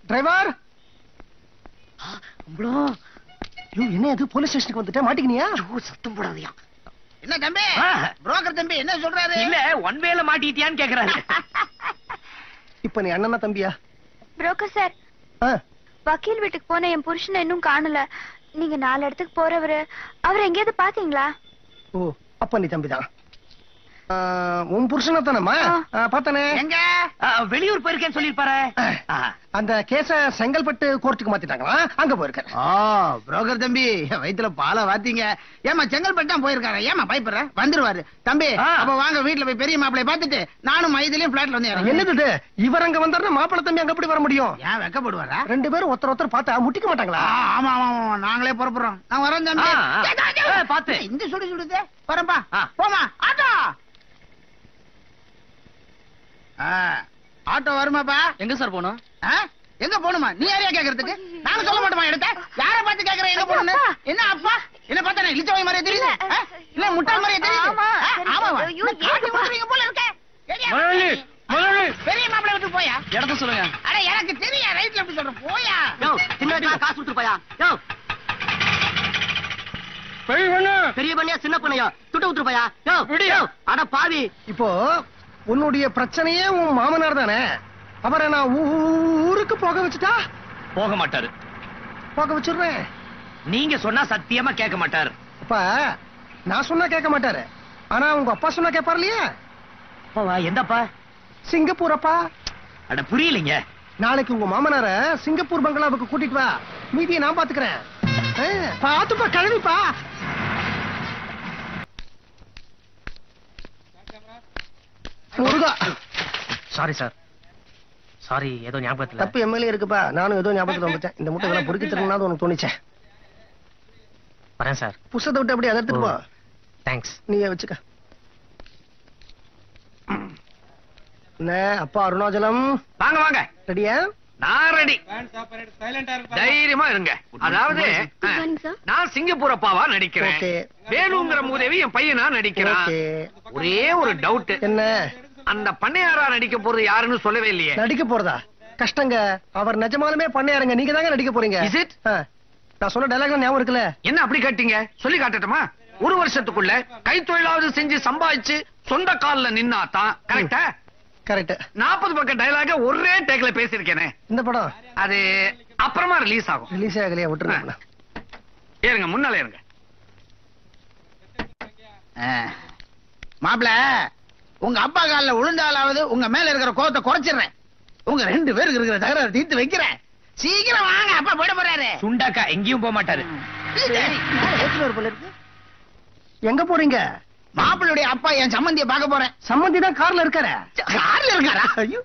Driver ஐயோ என்ன இது போலீஸ் ஸ்டேஷனுக்கு வந்துட்டே மாட்டிக்கினியா சத்தம் போடாதயா என்ன தம்பி ஆ. புரோக்கர் தம்பி என்ன சொல்றாரு இல்ல ஒன் வேல மாட்டிட்டியான்னு கேக்குறாரு இப்ப நீ அண்ணனா தம்பியா புரோக்கர் சார் ஆ, வக்கீல் வீட்டுக்கு போன என் புருஷனை இன்னும் காணல நீங்க நாலு இடத்துக்கு போறவரு அவர் எங்கேயாவது பாத்தீங்களா ஓ அப்ப நீ தம்பிதான் ஆ, உன் புருஷனா தானம்மா ஆ. பார்த்தனே எங்க ஆ, வெளியூர் போயிருக்கேன்னு சொல்லிருப்பாரு ஆ. அந்த கேஸ செங்கல்பட்டு கோர்ட்டுக்கு மாத்திட்டாங்களா அங்க போயிருக்கேன் ஓ புரோக்கர் தம்பி என் வயித்துல பாலை வாத்தீங்க ஏமா செங்கல்பட்டு தான் போயிருக்காரு ஏமா பயப்படுற வந்துருவாரு தம்பி ஆ. அப்ப வாங்க வீட்டுல போய் பெரிய மாப்பிளை பார்த்துட்டு நானும் மைதிலையும் பிளாட்ல வந்து இறங்குறேன். என்னது இது இவர் அங்க வந்தாருன்னா மாப்பிள்ளை தம்பி அங்க எப்படி வர முடியும் ஏன் வெக்கப்படுவாரா ரெண்டு பேரும் ஒருத்தர் ஒருத்தர் பார்த்தா முட்டிக்க மாட்டாங்களா ஆ, ஆமா ஆமா ஆமா நாங்களே புறப்படுறோம் நான் வரேன் தம்பி ஆ, ஆ. டேய், டேய், டேய். ஆ, பாத்து. இந்த சுடு சுடுதே வரேன்பா ஆ. போமா ஆட்டோ ஆ, ஆட்டோ வருமாப்பா எங்க சார் போனோம் ஆ? எங்க போணுமா நீ யாரையா கேக்குறதுக்கு நாங்க சொல்ல மாட்டோமா எடுத்த யார பார்த்து கேக்குற எங்க போகணும்னு அப்பா. என்ன அப்பா என்ன பார்த்தா இளிச்சவாய் மாதிரியே தெரியுது இல்ல. ஆ? இல்ல முட்டாள் மாதிரியே தெரியுது ஆமா, ஆ, சரி, ஆமாவா ஐயோ, என்ன காட்டி ஏங்கப்பா? கொடுத்துருவீங்க போல இருக்க ஏரியா? முதலாளி, முதலாளி. பெரிய மாப்பிள்ளை விட்டு போயா இடத்த சொல்லுங்க அட எனக்கு தெரியும் ரைட்ல எப்படி சொல்ற போயா பின்னாடி காசு கொடுத்துருப்பாயா யோ பெரிய பண்ணியா சின்ன பண்ணியா துட்ட விட்டுருப்பாயா யோ யோ அட பாவி இப்போ உன்னுடைய பிரச்சனையே உன் மாமனார் தானே அவரை நான் ஊ- ஊ- ஊருக்கு போக வச்சுட்டா போக மாட்டாரு போக வச்சிடுறேன் நீங்க சொன்னா சத்தியமா கேட்க மாட்டாரு அப்ப நான் சொன்னா கேட்க மாட்டாரு ஆனா உங்க அப்பா சொன்னா கேட்பாரு இல்லையா அப்பாவா எந்தப்பா சிங்கப்பூர் அப்பா அட புரியலைங்க நாளைக்கு உங்க மாமனார சிங்கப்பூர் பங்களாவுக்கு கூட்டிட்டு வா மீதியை நான் பாத்துக்கிறேன் ஆ, பாத்துப்பா கழுவிப்பா முருகா சாரி சார் சாரி ஏதோ ஞாபகத்துல தப்பு எம்எல்ஏ இருக்குப்பா நானும் ஏதோ ஞாபகத்துல வந்துட்டேன் இந்த முட்டை இதெல்லாம் பொறுக்கி தரணும்னா உனக்கு தோணுச்சேன் வரேன் சார் புஸ்தத்தை விட்டு அப்படியே அதை எடுத்துட்டு போ தேங்க்ஸ் நீயே வச்சுக்க என்ன அப்பா அருணாச்சலம் வாங்க வாங்க ரெடியா நான் ரெடி தைரியமா இருங்க அதாவது Good morning, sir. நான் சிங்கப்பூர் அப்பாவா நடிக்கிறேன் Okay. வேலுங்கிற மூதேவி என் பையனா நடிக்கிறான் ஓகே ஒரே ஒரு டவுட் என்ன அந்த பண்ணையாரா நடிக்க போறது யாருன்னு சொல்லவே இல்லையே நடிக்க போறதா கஷ்டங்க அவர் நிஜமாலுமே பண்ணையாருங்க நீங்க தாங்க நடிக்க போறீங்க Is it? ஆ. நான் சொன்ன டைலாக் ஞாபகம் இருக்குல்ல என்ன அப்படி கேட்டீங்க சொல்லி காட்டட்டுமா ஒரு வருஷத்துக்குள்ள கைத்தொழிலாவது செஞ்சு சம்பாதிச்சு சொந்த கால்ல நின்னாதான் கரெக்டா கரெக்ட் நாற்பது பக்கம் டயலாக ஒரே டேக்ல பேசியிருக்கேனே இந்த படம் அது அப்புறமா ரிலீஸ் ஆகும் ரிலீஸ் ஆகலையா விட்டுருங்க ஏறுங்க முன்னால இருங்க மாப்பிள உங்க அப்பா கால்ல விழுந்தாலாவது உங்க மேல இருக்கிற கோவத்தை குறைச்சிடுறேன் உங்க ரெண்டு பேருக்கு இருக்கிற தகராறு தீர்த்து வைக்கிறேன் சீக்கிரம் வாங்க அப்பா போயிட போறாரு சுண்டாக்கா எங்கேயும் போக மாட்டாரு போல இருக்கு எங்க போறீங்க மாப்பிளுடைய அப்பா என் சம்மந்திய பார்க்க போறேன் சம்மந்தி தான் கார்ல இருக்காரு கார்ல இருக்காரா ஐயோ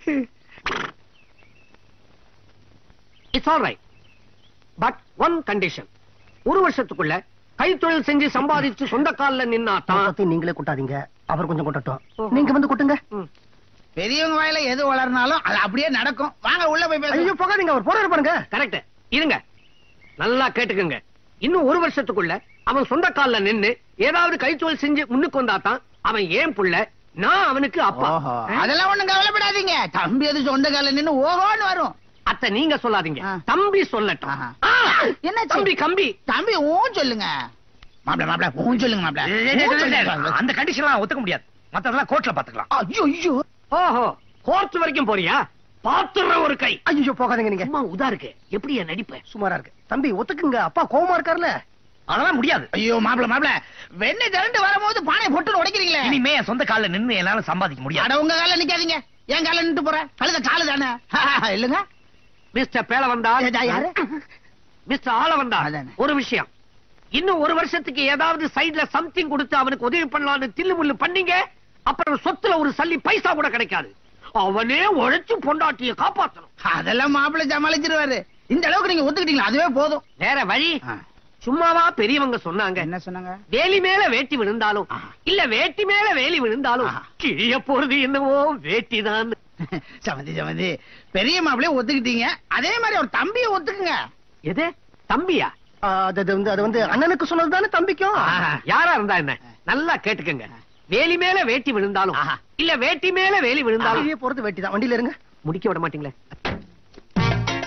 it's all right but one condition ஒரு வருஷத்துக்குள்ள கைத்தொழில் செஞ்சு சம்பாதிச்சு சொந்த கால்ல நின்னாதான் பத்தி நீங்களே கொட்டாதீங்க அவர் கொஞ்சம் கொட்டட்டும் நீங்க வந்து கொட்டுங்க பெரியவங்க வாயில எது வளர்னாலும் அது அப்படியே நடக்கும் வாங்க உள்ள போய் ஐயோ பேசுங்க போகாதீங்க அவர் போறாரு பாருங்க கரெக்ட் இருங்க நல்லா கேட்டுக்குங்க இன்னும் ஒரு வருஷத்துக்குள்ள அவன் சொந்த கால்ல நின்னு ஏதாவது கைத்தொழில் செஞ்சு முன்னுக்கு வந்தாதான் அவன் ஏன் புள்ள நான் அவனுக்கு அப்பா அதெல்லாம் ஒண்ணும் கவலைப்படாதீங்க தம்பி அது சொந்த கால நின்னு ஓஹோன்னு வரும் அத்த நீங்க சொல்லாதீங்க ஆ. தம்பி சொல்லட்டும் ஆஹா. ஆ, என்னாச்சு? தம்பி கம்பி தம்பி ஊ சொல்லுங்க மாப்பிள மாப்பிள ஊ சொல்லுங்க மாப்பிள ஊ சொல்லுங்க. அந்த கண்டிஷன்லாம் ஒத்துக்க முடியாது மத்ததெல்லாம் கோர்ட்ல பாத்துக்கலாம் ஐயோ ஐயோ ஓஹோ கோர்ட் வரைக்கும் போறியா பாத்துற ஒரு கை ஐயோ போகாதீங்க நீங்க அம்மா உதா இருக்கு எப்படி என் நடிப்பு சுமாரா இருக்கு தம்பி ஒத்துக்குங்க அப்பா கோவமா இருக்காருல்ல அதெல்லாம் முடியாது ஐயோ மாப்பிள மாப்பிள வெண்ணெய் திரண்டு வரும்போது பானை பொட்டுன்னு உடைக்கிறீங்களே இனிமே என் சொந்த கால்ல நின்னு என்னால சம்பாதிக்க முடியாது அட உங்க கால நிக்காதீங்க என் கால நின்று போற கழுத காலு தானே இல்லங்க மிஸ்டர் பேல வந்தா ஏதா யாரு? மிஸ்டர் ஆள வந்தா அதானே. ஒரு விஷயம் இன்னும் ஒரு வருஷத்துக்கு ஏதாவது சைடுல சம்திங் கொடுத்து அவனுக்கு உதவி பண்ணலாம்னு தில்லு முள்ளு பண்ணீங்க அப்புறம் சொத்துல ஒரு சல்லி பைசா கூட கிடைக்காது அவனே உழைச்சு பொண்டாட்டிய காப்பாத்தணும் அதெல்லாம் மாப்பிள சமாளிச்சிருவாரு இந்த அளவுக்கு நீங்க ஒத்துக்கிட்டீங்களா அதுவே போதும் வேற வழி சும்மாவா பெரியவங்க சொன்னாங்க என்ன சொன்னாங்க வேலி மேல வேட்டி விழுந்தாலும் இல்ல வேட்டி மேல வேலி விழுந்தாலும் ஆஹா. கிழிய போறது என்னவோ வேட்டிதான் சமந்தி சமந்தி பெரிய மாப்பிளைய ஒத்துக்கிட்டீங்க அதே மாதிரி ஒரு தம்பிய ஒத்துக்குங்க எது தம்பியா ஆ, அது அது வந்து அது வந்து அண்ணனுக்கு சொன்னது தானே தம்பிக்கும் யாரா இருந்தா என்ன நல்லா கேட்டுக்கங்க வேலி மேல வேட்டி விழுந்தாலும் ஆஹா. இல்ல வேட்டி மேல வேலி விழுந்தாலும் வெளியே போறது வெட்டி தான் வண்டியில இருங்க முடிக்க விட மாட்டீங்களே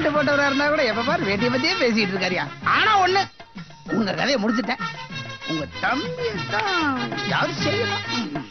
கட்டு போட்டவரா இருந்தா கூட எப்ப பாரு வேட்டிய பத்தியே பேசிட்டு இருக்காரியா ஆனா ஒண்ணு உங்க கதையை முடிச்சிட்டேன் உங்க தம்பி தான் யாரும் செய்யலாம் ம்.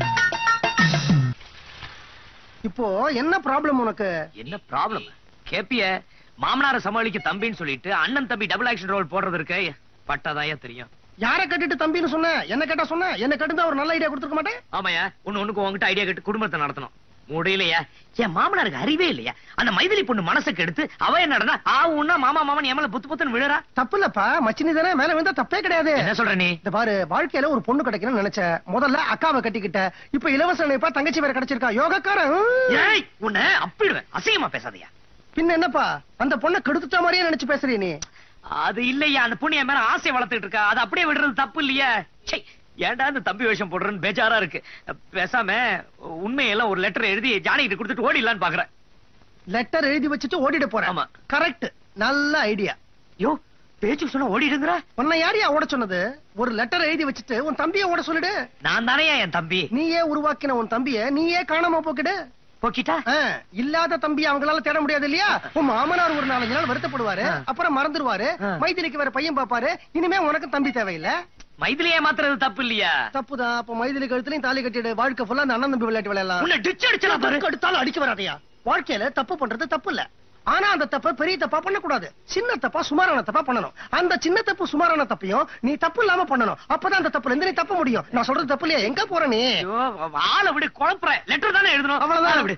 இப்போ என்ன ப்ராப்ளம் உனக்கு என்ன ப்ராப்ளம் கேப்பிய மாமனார சமாளிக்க தம்பின்னு சொல்லிட்டு அண்ணன் தம்பி டபுள் ஆக்ஷன் ரோல் போடுறது இருக்கு பட்டாதாயா தெரியும் யார கட்டிட்டு தம்பின்னு சொன்ன என்ன கேட்டா சொன்ன என்ன கட்டுந்தா ஒரு நல்ல ஐடியா கொடுத்துருக்க மாட்டேன் ஆமாயா ஒண்ணு ஒண்ணுக்கு உங்ககிட்ட ஐடியா கேட்டு குடும்பத்தை நடத்தணும் முடியலையா என் மாமனாருக்கு அறிவே இல்லையா அந்த மைதிலி பொண்ணு மனசுக்கு எடுத்து அவ என்ன நடந்தா ஆ உன்னா மாமா மாமன் எமல புத்து புத்துன்னு விழுறா தப்பு இல்லப்பா மச்சினி தானே மேல விழுந்தா தப்பே கிடையாது என்ன சொல்ற நீ இந்த பாரு வாழ்க்கையில ஒரு பொண்ணு கிடைக்கணும்னு நினைச்ச முதல்ல அக்காவை கட்டிக்கிட்ட இப்ப இலவச நினைப்பா தங்கச்சி வேற கிடைச்சிருக்கா யோகக்காரன் ஹம். ஏய் உன்னை அப்பிடுவேன் அசிங்கமா பேசாதயா பின்ன என்னப்பா அந்த பொண்ணை கெடுத்துட்ட மாதிரியே நினைச்சு பேசுறீ நீ அது இல்லையா அந்த பொண்ணு என் மேல ஆசை வளர்த்துட்டு இருக்கா அது அப்படியே விடுறது தப்பு இல்லையா ச்சை ஏன்டா இந்த தம்பி வேஷம் போடுறேன்னு பேஜாரா இருக்கு பேசாம உண்மையெல்லாம் ஒரு லெட்டர் எழுதி ஜானகிட்ட கொடுத்துட்டு ஓடிடலான்னு பாக்குறேன் லெட்டர் எழுதி வச்சுட்டு ஓடிட போறேன் ஆமா. கரெக்ட் நல்ல ஐடியா யோ பேச்சு சொன்னா ஓடிடுங்கிற உன்னை யாரையா ஓட சொன்னது ஒரு லெட்டர் எழுதி வச்சுட்டு உன் தம்பிய ஓட சொல்லிடு நான் தானேயா என் தம்பி நீயே உருவாக்கின உன் தம்பிய நீயே காணாம போக்கிடு போக்கிட்டா ஆ, இல்லாத தம்பி அவங்களால தேட முடியாது இல்லையா உன் மாமனார் ஒரு நாலஞ்சு நாள் வருத்தப்படுவாரு ஆ. அப்புறம் மறந்துடுவாரு ஆ. மைதிலிக்கு வேற பையன் பாப்பாரு இனிமே உனக்கு தம்பி தேவையில்ல மைதிலியே மாத்துறது தப்பு இல்லையா தப்புதான் அப்ப மைதிலி கழுத்துலயும் தாலி கட்டிடு வாழ்க்கை ஃபுல்லா அந்த அண்ணன் தம்பி விளையாட்டு விளையாடலாம் உன்னை டிச் அடிச்சா பாரு எதுக்கு எடுத்தாலும் அடிக்க வராதையா வாழ்க்கையில தப்பு பண்றது தப்பு இல்ல ஆனா அந்த தப்ப பெரிய தப்பா பண்ணக்கூடாது சின்ன தப்பா சுமாரான தப்பா பண்ணணும் அந்த சின்ன தப்பு சுமாரான தப்பையும் நீ தப்பு இல்லாம பண்ணணும் அப்பதான் அந்த தப்புல இருந்து நீ தப்ப முடியும் நான் சொல்றது தப்பு இல்லையா எங்க போற நீ ஐயோ, ஆளை விடு குழப்புற லெட்டர் தானே எழுதணும் அவ்வளவுதான். ஆளை விடு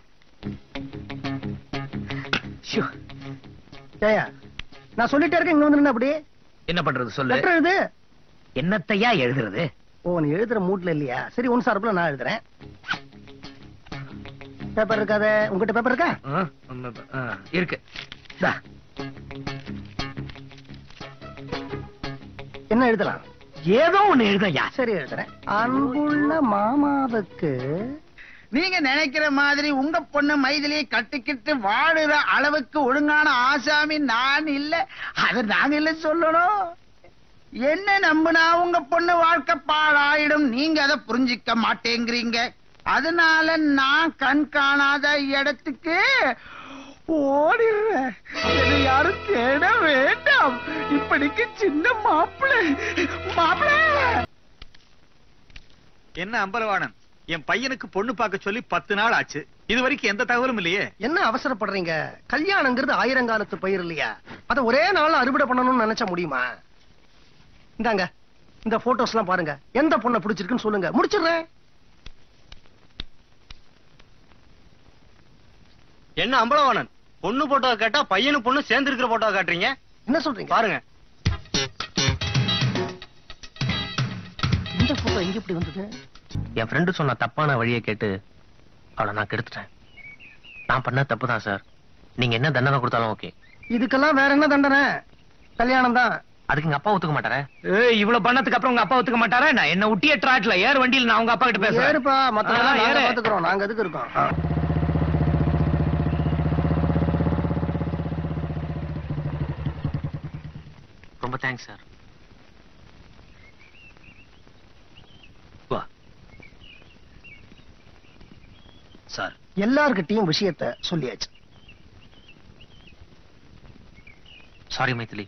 ஷோ, ஏயா நான் சொல்லிட்டே இருக்கேன் இங்க வந்து நின்னு அப்படி என்ன பண்றது சொல்லு லெட்டர் எழுது என்னத்தையா எழுதுறது ஓ நீ எழுதுற மூட்ல இல்லையா சரி உன் சார்பில் நான் எழுதுறேன் பேப்பர் இருக்காத உங்ககிட்ட பேப்பர் இருக்கா ஆ, ஆ, இருக்கு இந்தா. என்ன எழுதலாம் ஏதோ ஒண்ணு எழுதையா சரி எழுதுறேன் அன்புள்ள மாமாவுக்கு நீங்க நினைக்கிற மாதிரி உங்க பொண்ணு மைதிலியை கட்டிக்கிட்டு வாழுற அளவுக்கு ஒழுங்கான ஆசாமி நான் இல்ல அது நாங்க இல்ல சொல்லணும் என்ன நம்புனா உங்க பொண்ணு வாழ்க்கை பாழாயிடும் நீங்க அதை புரிஞ்சிக்க மாட்டேங்கிறீங்க அதனால நான் கண் காணாத இடத்துக்கு ஓடிடுறேன் என்னை யாரும் தேட வேண்டாம் இப்படிக்கு சின்ன மாப்பிள்ளை மாப்பிள்ளை என்ன அம்பலவாணன் என் பையனுக்கு பொண்ணு பார்க்க சொல்லி பத்து நாள் ஆச்சு இது வரைக்கும் எந்த தகவலும் இல்லையே என்ன அவசரப்படுறீங்க கல்யாணங்கிறது ஆயிரங்காலத்து பயிர் இல்லையா அத ஒரே நாள்ல அறுவடை பண்ணணும்னு நினைச்சா முடியுமா இந்தாங்க இந்த போட்டோஸ் எல்லாம் பாருங்க எந்த பொண்ணை பிடிச்சிருக்குன்னு சொல்லுங்க முடிச்சிடுறேன் என்ன அம்பலவாணன் பொண்ணு போட்டோ கேட்டா பையனு பொண்ணு சேர்ந்து இருக்கிற போட்டோ காட்டுறீங்க என்ன சொல்றீங்க பாருங்க இந்த போட்டோ எங்க இப்படி வந்தது என் ஃப்ரெண்டு சொன்ன தப்பான வழியை கேட்டு அவளை நான் கெடுத்துட்டேன் நான் பண்ண தப்பு தான் சார் நீங்க என்ன தண்டனை கொடுத்தாலும் ஓகே இதுக்கெல்லாம் வேற என்ன தண்டனை கல்யாணம் தான் அதுக்கு எங்க அப்பா ஒத்துக்க மாட்டாரே ஏய் இவ்வளவு பண்ணதுக்கு அப்புறம் உங்க அப்பா ஒத்துக்க மாட்டாரா நான் என்ன ஒட்டிய ட்ராட்ல ஏர் வண்டியில நான் உங்க அப்பா கிட்ட பேசுறேன் ஏறுப்பா மத்த ஆ, நாங்க ஏறு. பாத்துக்கிறோம் நாங்க எதுக்கு இருக்கோம் ஆ. ரொம்ப தேங்க்ஸ் சார் வா. சார் எல்லார்கிட்டயும் விஷயத்த சொல்லியாச்சு sorry Maithili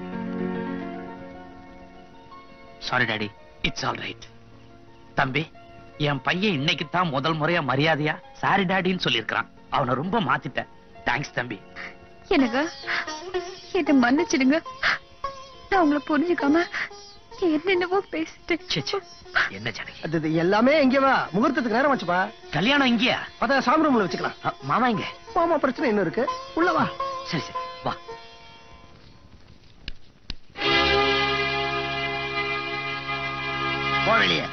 sorry daddy it's all right தம்பி என் பையன் இன்னைக்கு தான் முதல் முறையா மரியாதையா சாரி டாடின்னு சொல்லியிருக்கான் அவனை ரொம்ப மாத்திட்டேன் தேங்க்ஸ் தம்பி எனக்கு என்ன மன்னிச்சிடுங்க நான் உங்களை புரிஞ்சுக்காம என்னென்னவோ பேசிட்டேன் ச்சே, ச்சே. என்ன ஜனகி அது இது எல்லாமே இங்க வா முகூர்த்தத்துக்கு நேரம் வச்சுப்பா கல்யாணம் இங்கயா அத சாமி ரூம்ல வச்சுக்கலாம் அ, மாமா இங்க மாமா பிரச்சனை இன்னும் இருக்கு உள்ள வா சரி சரி வா போ வெளியே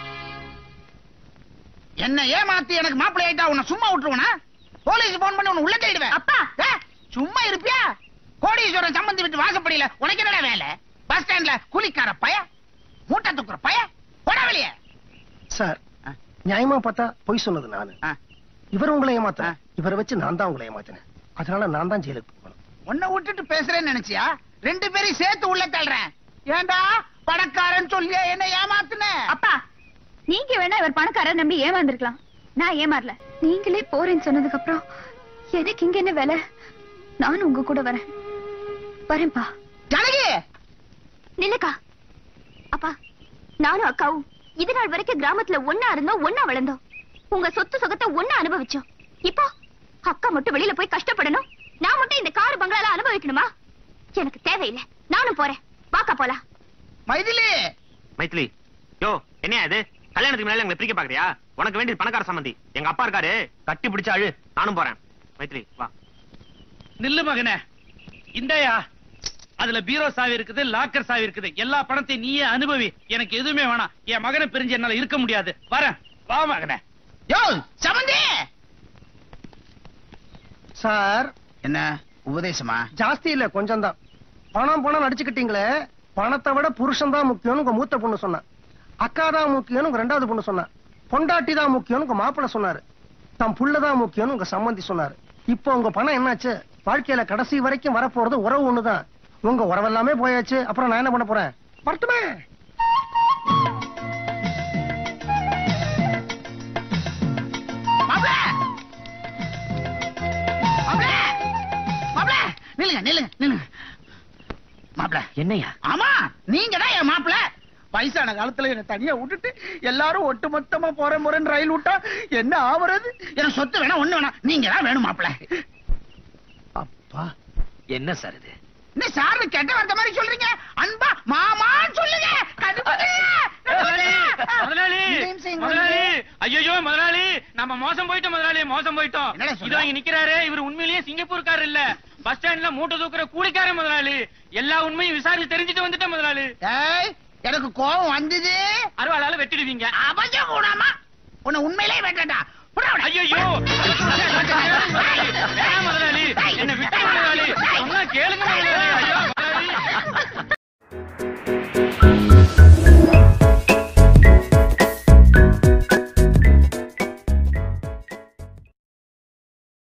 என்ன ஏமாத்தி எனக்கு மாப்பிள்ளை ஆயிட்டா உன்னை சும்மா விட்டுருவனா போலீஸ் போன் பண்ணி உன்னை உள்ள தேடுவேன் அப்பா சும்மா இருப்பியா கோடீஸ்வரன் சம்பந்தி விட்டு வாசப்படியில உனக்கு என்னடா வேலை பஸ் ஸ்டாண்ட்ல கூலிக்கார பய மூட்டை தூக்குற பய போட வெளியே சார் ஆ. நியாயமா பார்த்தா பொய் சொன்னது நானு ஆ. இவர் உங்களை ஏமாத்த ஆ. இவரை வச்சு நான் தான் உங்களை ஏமாத்தினேன் அதனால நான் தான் ஜெயிலுக்கு போகணும் உன்னை விட்டுட்டு பேசுறேன்னு நினைச்சியா ரெண்டு பேரையும் சேர்த்து உள்ள தள்ளுறேன் ஏண்டா பணக்காரன் சொல்லி என்ன ஏமாத்துன அப்பா நீங்க வேணா இவர் பணக்காரர் நம்பி ஏமாந்துருக்கலாம் நான் ஏமாறல நீங்களே போறேன்னு சொன்னதுக்கு அப்புறம் எனக்கு இங்க என்ன வேலை நானும் உங்க கூட வரேன் வரேன்ப்பா ஜானகி நில்லுக்கா அப்பா நானும் அக்காவும் இது நாள் வரைக்கும் கிராமத்துல ஒன்னா இருந்தோம் ஒன்னா வளர்ந்தோம் உங்க சொத்து சுகத்தை ஒன்னா அனுபவிச்சோம் இப்போ அக்கா மட்டும் வெளியில போய் கஷ்டப்படணும் நான் மட்டும் இந்த கார் பங்களால அனுபவிக்கணுமா எனக்கு தேவையில்லை நானும் போறேன் வாக்கா போலாம் மைதிலி மைத்திலி யோ என்னையா இது கல்யாணத்துக்கு முன்னாடி எங்களை பிரிக்க பாக்குறியா உனக்கு வேண்டியது பணக்கார சம்பந்தி எங்க அப்பா இருக்காரு கட்டி பிடிச்சு அழு நானும் போறேன் மைத்திலி வா நில்லு மகனே இந்தாயா அதுல பீரோ சாவி இருக்குது லாக்கர் சாவி இருக்குது எல்லா பணத்தையும் நீயே அனுபவி எனக்கு எதுவுமே வேணாம் என் மகனை பிரிஞ்சு என்னால இருக்க முடியாது வரேன் வா மகனே யோ சமந்தி சார் என்ன உபதேசமா ஜாஸ்தி இல்ல கொஞ்சம் தான் பணம் பணம் நடிச்சுக்கிட்டீங்களே பணத்தை விட புருஷன் தான் முக்கியம்னு உங்க மூத்த பொண்ணு சொன்னா அக்கா தான் முக்கியம்னு உங்க ரெண்டாவது பொண்ணு சொன்னா பொண்டாட்டி தான் முக்கியம்னு உங்க மாப்பிள்ளை சொன்னாரு தம் புள்ள தான் முக்கியம்னு உங்க சம்மந்தி சொன்னாரு இப்போ உங்க பணம் என்னாச்சு வாழ்க்கையில கடைசி வரைக்கும் வரப்போறது உறவு ஒண்ணுதான் உங்க உறவெல்லாமே போயாச்சு அப்புறம் நான் என்ன பண்ண போறேன் வரட்டுமே மாப்ள மாப்ள மாப்ள நில்லுங்க நில்லுங்க நில்லுங்க மாப்ள என்னையா ஆமா நீங்க தான் என் மாப்பிள வயசான காலத்துல என்ன தனியா விட்டுட்டு எல்லாரும் ஒட்டு மொத்தமா போற முறைன்னு ரயில் விட்டா என்ன ஆவறது எனக்கு சொத்து வேணா ஒண்ணு வேணாம் நீங்க தான் வேணும் மாப்பிள அப்பா என்ன சார் இது என்ன சார் கெட்ட வார்த்தை மாதிரி சொல்றீங்க அன்பா மாமான்னு சொல்லுங்க முதலாளி இதையும் செய்யுங்க. முதலாளி ஐயோ முதலாளி நம்ம மோசம் போயிட்டோம் முதலாளி மோசம் போயிட்டோம் என்னடா சொல்ற? இதோ இங்க நிக்கிறாரு இவர் உண்மையிலேயே சிங்கப்பூர்காரர் இல்ல பஸ் ஸ்டாண்ட்ல மூட்டை தூக்குற கூலிக்காரன் முதலாளி எல்லா உண்மையும் விசாரிச்சு தெரிஞ்சுட்டு வந்துட்டேன் முதலாளி ஏய் எனக்கு கோபம் வந்தது அருவாளால வெட்டிடுவீங்க அவஞ்ச கூடாமா உன்னை உண்மையிலே வெட்டட்டா ஐயோ